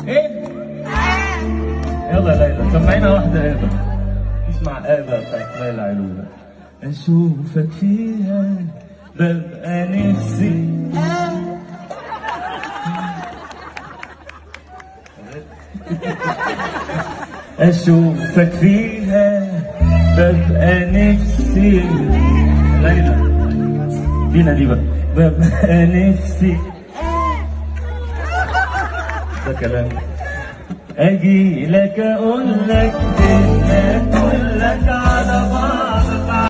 ايه يلا يا ليلى سمعينا واحدة ايه اسمع ايه بتاعت ليلى علولة اشوفك فيها ببقى نفسي اشوفك فيها ببقى نفسي ليلى دينا دي بقى ببقى نفسي ده كلام اجي لك اقول لك اقول لك على بعض